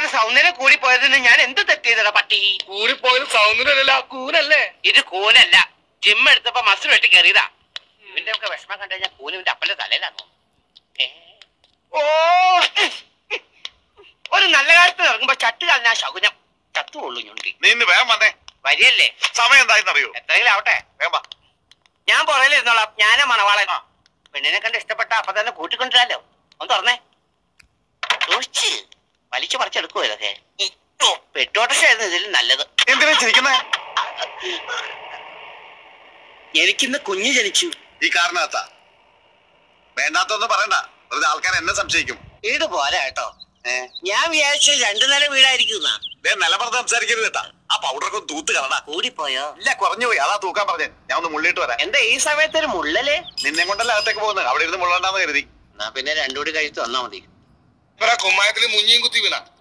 സൗന്ദര്യം കൂടി പോയതിന് ഞാൻ എന്ത് തെറ്റിയതടാ പട്ടി കൂടിപ്പോയത് സൗന്ദര്യമല്ല കൂനല്ലേ ഇത് കൂനല്ല ജിം എടുത്തപ്പോ മസിൽ വെട്ടി കയറിയതാ ഇവന്റെ ഒക്കെ വിഷമം കണ്ടു കഴിഞ്ഞാൽ കൂന് ഇവന്റെ അപ്പന്റെ തലയിലാണോ ഏ? ഓ ഒരു നല്ല കാര്യത്തിൽ ഇറങ്ങുമ്പോ ചട്ട് കളഞ്ഞാ ശകുനം ചത്തുകൊള്ളു ഞുണ്ടി നീ ഇന്ന് വേഗം വന്നേ വരിയല്ലേ സമയം എന്തായെന്ന് അറിയോ എത്രയെങ്കിലും ആവട്ടെ വേഗം വാ ഞാൻ പുറകിലിരുന്നോളാം ഞാനും മണവാളൻ പെണ്ണിനെ കണ്ട് ഇഷ്ടപ്പെട്ട അപ്പൊ തന്നെ കൂട്ടിക്കൊണ്ടിരാലോ ഒന്ന് തുറന്നേ സൂക്ഷിച്ച് വലിച്ചു പറിച്ചെടുക്കുവോ ഇതൊക്കെ പെട്ടോട്ടശായിരുന്നു ഇതിൽ നല്ലത് എന്തിനാ ചിരിക്കുന്നേ എനിക്കിന്ന് കുഞ്ഞ് ജനിച്ചു ഈ കാരണത്താ വേണ്ടാത്തൊന്നും പറയണ്ട വെറുതെ ആൾക്കാർ എന്നെ സംശയിക്കും വീട് പോരാ കേട്ടോ ഞാൻ വിചാരിച്ചു രണ്ടു നില വീടായിരിക്കും ദേ നിലമറന്ന് സംസാരിക്കരുത് കേട്ടാ ആ പൗഡറൊക്കെ ഒന്ന് തൂത്ത് കളടാ കൂടിപ്പോയോ ഇല്ല കുറഞ്ഞു പോയി അതാ തൂക്കാൻ പറഞ്ഞേ ഞാൻ ഒന്ന് മുള്ളിട്ട് വരാം എന്താ ഈ സമയത്ത് ഒരു മുള്ളല് നിന്നെ കൊണ്ടല്ല അകത്തേക്ക് പോകുന്നത് അവിടെ ഇരുന്ന് മുള്ളണ്ടാന്ന് കരുതി എന്നാ പിന്നെ രണ്ടുകൂടി കഴിച്ചു തന്നാ മതി കുമ്മായത്തില് മുഞ്ഞിയും കുത്തി വീണ